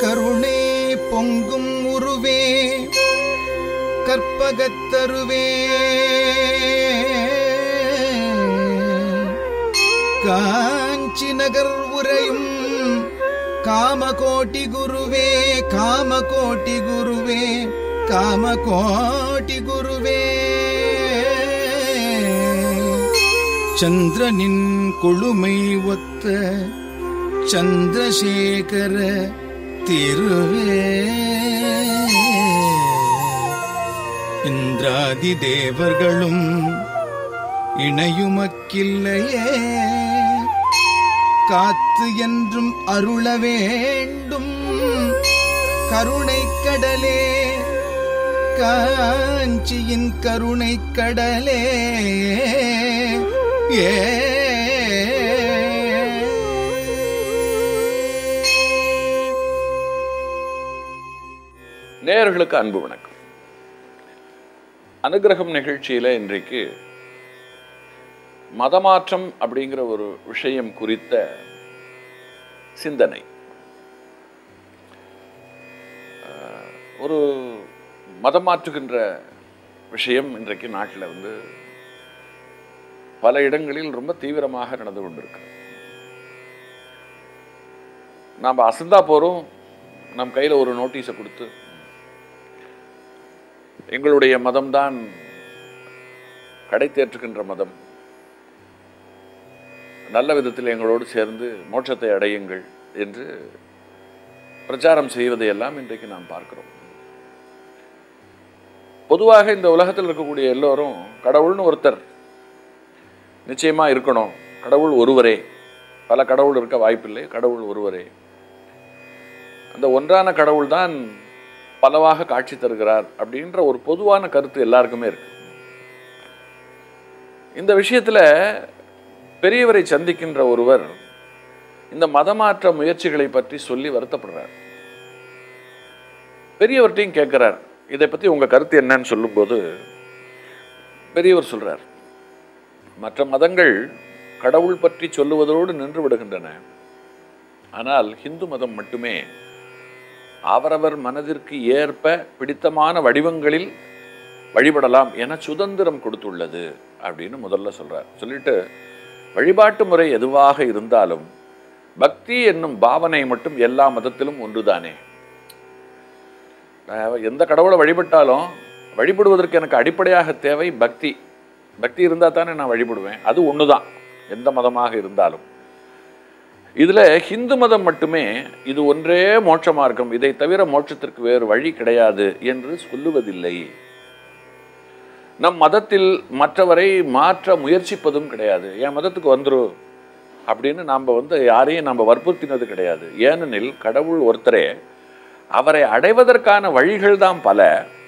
கருணே பொங்கும் உருவே கற்பகத்தருவே காஞ்சி நகர் உரையும் காமகோட்டி குருவே காமகோட்டி குருவே காமகோட்டி குருவே சந்திரனின் கொழுமை ஒத்த சந்திரசேகர திருவே இந்திராதி தேவர்களும் இணையுமக்கில்லையே காத்து என்றும் அருள வேண்டும் கருணை கடலே காஞ்சியின் கருணை கடலே ஏ நேயர்களுக்கு அன்பு வணக்கம் அனுகிரகம் நிகழ்ச்சியில இன்றைக்கு மதமாற்றம் அப்படிங்கிற ஒரு விஷயம் குறித்த சிந்தனை அஹ், ஒரு மதமாற்றுகின்ற விஷயம் இன்றைக்கு நாட்டில் வந்து பல இடங்களில் ரொம்ப தீவிரமாக நடந்து கொண்டிருக்கிறது நாம் அசந்தா போகிறோம் நம் கையில் ஒரு நோட்டீஸை கொடுத்து எங்களுடைய மதம்தான் கடை தேற்றுகின்ற மதம் நல்ல விதத்தில் எங்களோடு சேர்ந்து மோட்சத்தை அடையுங்கள் என்று பிரச்சாரம் செய்வதையெல்லாம் இன்றைக்கு நாம் பார்க்கிறோம் பொதுவாக இந்த உலகத்தில் இருக்கக்கூடிய எல்லோரும் கடவுள்னு ஒருத்தர் நிச்சயமா இருக்கணும் கடவுள் ஒருவரே பல கடவுள் இருக்க வாய்ப்பில்லை கடவுள் ஒருவரே அந்த ஒன்றான கடவுள் தான் பலவாக காட்சி தருகிறார் அப்படின்ற ஒரு பொதுவான கருத்து எல்லாருக்குமே இருக்கு இந்த விஷயத்துல பெரியவரை சந்திக்கின்ற ஒருவர் இந்த மதமாற்ற முயற்சிகளை பற்றி சொல்லி வருத்தப்படுறார் பெரியவர்கிட்டையும் கேட்கிறார் இதை பத்தி உங்க கருத்து என்னன்னு சொல்லும்போது பெரியவர் சொல்றார் மற்ற மதங்கள் கடவுள் பற்றி சொல்லுவதோடு நின்று விடுகின்றன ஆனால் ஹிந்து மதம் மட்டுமே அவரவர் மனதிற்கு ஏற்ப பிடித்தமான வடிவங்களில் வழிபடலாம் என சுதந்திரம் கொடுத்துள்ளது அப்படின்னு முதல்ல சொல்றார் சொல்லிட்டு வழிபாட்டு முறை எதுவாக இருந்தாலும் பக்தி என்னும் பாவனை மட்டும் எல்லா மதத்திலும் ஒன்றுதானே நான் எந்த கடவுளை வழிபட்டாலும் வழிபடுவதற்கு எனக்கு அடிப்படையாக தேவை பக்தி பக்தி இருந்தால் தானே நான் வழிபடுவேன் அது ஒன்று தான் எந்த மதமாக இருந்தாலும் இதுல ஹிந்து மதம் மட்டுமே இது ஒன்றே மோட்ச மார்க்கம் இதை தவிர மோட்சத்திற்கு வேறு வழி கிடையாது என்று சொல்லுவதில்லை நம் மதத்தில் மற்றவரை மாற்ற முயற்சிப்பதும் கிடையாது என் மதத்துக்கு வந்துரு அப்படின்னு நாம் வந்து யாரையும் நம்ம வற்புறுத்தினது கிடையாது ஏனெனில் கடவுள் ஒருத்தரே அவரை அடைவதற்கான வழிகள் தான் பல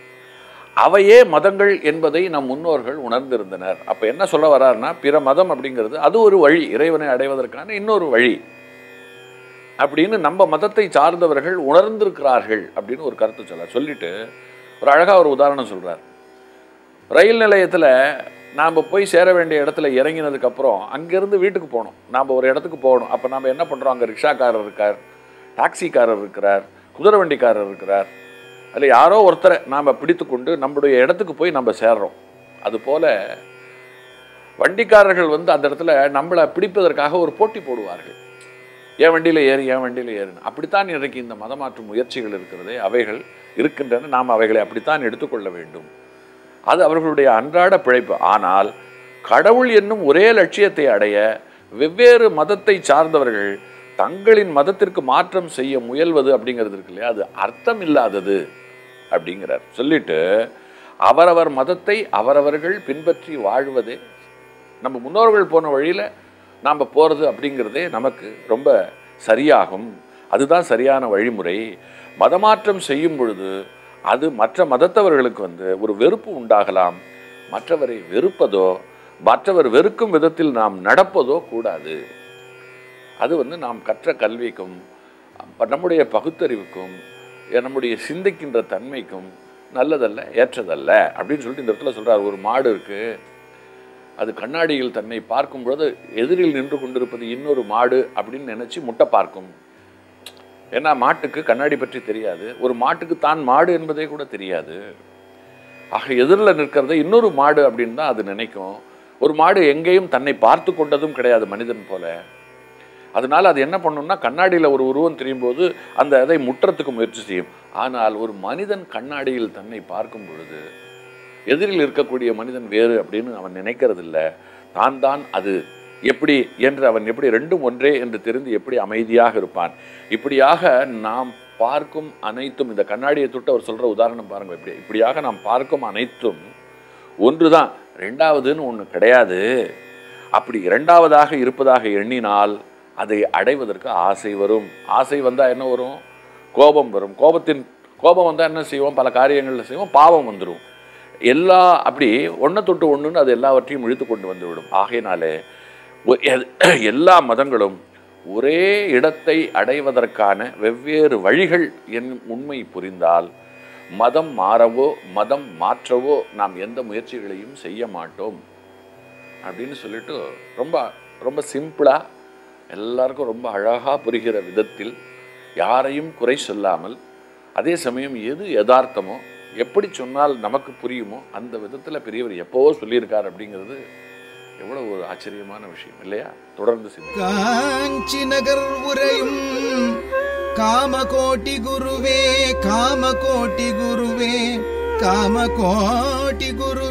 அவையே மதங்கள் என்பதை நம் முன்னோர்கள் உணர்ந்திருந்தனர் அப்ப என்ன சொல்ல வர்றாருன்னா பிற மதம் அப்படிங்கிறது அது ஒரு வழி இறைவனை அடைவதற்கான இன்னொரு வழி அப்படின்னு நம்ம மதத்தை சார்ந்தவர்கள் உணர்ந்திருக்கிறார்கள் அப்படின்னு ஒரு கருத்து சொல்ல சொல்லிட்டு ஒரு அழகா ஒரு உதாரணம் சொல்றார் ரயில் நிலையத்தில் நாம் போய் சேர வேண்டிய இடத்துல இறங்கினதுக்கு அப்புறம் அங்கேருந்து வீட்டுக்கு போகணும் நாம் ஒரு இடத்துக்கு போகணும் அப்போ நாம் என்ன பண்ணுறோம் அங்கே ரிக்ஷாக்காரர் இருக்கார் டாக்ஸிக்காரர் இருக்கிறார் குதிரை வண்டிக்காரர் இருக்கிறார் அதில் யாரோ ஒருத்தரை நாம் பிடித்து கொண்டு நம்முடைய இடத்துக்கு போய் நம்ம சேர்றோம் அதுபோல் வண்டிக்காரர்கள் வந்து அந்த இடத்துல நம்மளை பிடிப்பதற்காக ஒரு போட்டி போடுவார்கள் என் வண்டியில் ஏறு என் வண்டியில் ஏறுன்னு அப்படித்தான் இன்றைக்கு இந்த மதமாற்று முயற்சிகள் இருக்கிறதே அவைகள் இருக்கின்றன நாம் அவைகளை அப்படித்தான் எடுத்துக்கொள்ள வேண்டும் அது அவர்களுடைய அன்றாட பிழைப்பு ஆனால் கடவுள் என்னும் ஒரே லட்சியத்தை அடைய வெவ்வேறு மதத்தை சார்ந்தவர்கள் தங்களின் மதத்திற்கு மாற்றம் செய்ய முயல்வது அப்படிங்கிறது இருக்கு இல்லையா அது அர்த்தம் இல்லாதது அப்படிங்கிறார் சொல்லிட்டு அவரவர் மதத்தை அவரவர்கள் பின்பற்றி வாழ்வதே நம்ம முன்னோர்கள் போன வழியில் நாம் போகிறது அப்படிங்கிறதே நமக்கு ரொம்ப சரியாகும் அதுதான் சரியான வழிமுறை மதமாற்றம் செய்யும் பொழுது அது மற்ற மதத்தவர்களுக்கு வந்து ஒரு வெறுப்பு உண்டாகலாம் மற்றவரை வெறுப்பதோ மற்றவர் வெறுக்கும் விதத்தில் நாம் நடப்பதோ கூடாது அது வந்து நாம் கற்ற கல்விக்கும் அப்ப நம்முடைய பகுத்தறிவுக்கும் நம்முடைய சிந்திக்கின்ற தன்மைக்கும் நல்லதல்ல ஏற்றதல்ல அப்படின்னு சொல்லிட்டு இந்த இடத்துல சொல்றார் ஒரு மாடு இருக்கு அது கண்ணாடியில் தன்னை பார்க்கும் பொழுது எதிரில் நின்று கொண்டிருப்பது இன்னொரு மாடு அப்படின்னு நினைச்சு முட்டை பார்க்கும் ஏன்னா மாட்டுக்கு கண்ணாடி பற்றி தெரியாது ஒரு மாட்டுக்கு தான் மாடு என்பதே கூட தெரியாது ஆக எதிரில் நிற்கிறத இன்னொரு மாடு அப்படின்னு தான் அது நினைக்கும் ஒரு மாடு எங்கேயும் தன்னை பார்த்து கொண்டதும் கிடையாது மனிதன் போல அதனால அது என்ன பண்ணும்னா கண்ணாடியில் ஒரு உருவம் தெரியும் போது அந்த அதை முற்றத்துக்கு முயற்சி செய்யும் ஆனால் ஒரு மனிதன் கண்ணாடியில் தன்னை பார்க்கும் பொழுது எதிரில் இருக்கக்கூடிய மனிதன் வேறு அப்படின்னு அவன் நினைக்கிறது இல்ல தான் தான் அது எப்படி என்று அவன் எப்படி ரெண்டும் ஒன்றே என்று தெரிந்து எப்படி அமைதியாக இருப்பான் இப்படியாக நாம் பார்க்கும் அனைத்தும் இந்த கண்ணாடியை தொட்டு அவர் சொல்ற உதாரணம் பாருங்க இப்படி இப்படியாக நாம் பார்க்கும் அனைத்தும் ஒன்றுதான் ரெண்டாவதுன்னு ஒன்று கிடையாது அப்படி இரண்டாவதாக இருப்பதாக எண்ணினால் அதை அடைவதற்கு ஆசை வரும் ஆசை வந்தால் என்ன வரும் கோபம் வரும் கோபத்தின் கோபம் வந்தால் என்ன செய்வோம் பல காரியங்களில் செய்வோம் பாவம் வந்துடும் எல்லா அப்படி ஒன்றை தொட்டு ஒன்றுன்னு அது எல்லாவற்றையும் இழுத்து கொண்டு வந்துவிடும் ஆகையினாலே ஒ- எ- எல்லா மதங்களும் ஒரே இடத்தை அடைவதற்கான வெவ்வேறு வழிகள் என்னும் உண்மை புரிந்தால் மதம் மாறவோ மதம் மாற்றவோ நாம் எந்த முயற்சிகளையும் செய்ய மாட்டோம் அப்படின்னு சொல்லிட்டு ரொம்ப ரொம்ப சிம்பிளாக எல்லாருக்கும் ரொம்ப அழகாக புரிகிற விதத்தில் யாரையும் குறை சொல்லாமல் அதே சமயம் எது யதார்த்தமோ எப்படி சொன்னால் நமக்கு புரியுமோ அந்த விதத்தில் பெரியவர் எப்போவோ சொல்லியிருக்கார் அப்படிங்கிறது எவ்வளோ ஒரு ஆச்சரியமான விஷயம் இல்லையா தொடர்ந்து சிந்தி காஞ்சி நகர் உரையும் காமகோட்டி குருவே காமகோட்டி குருவே காமகோட்டி குருவே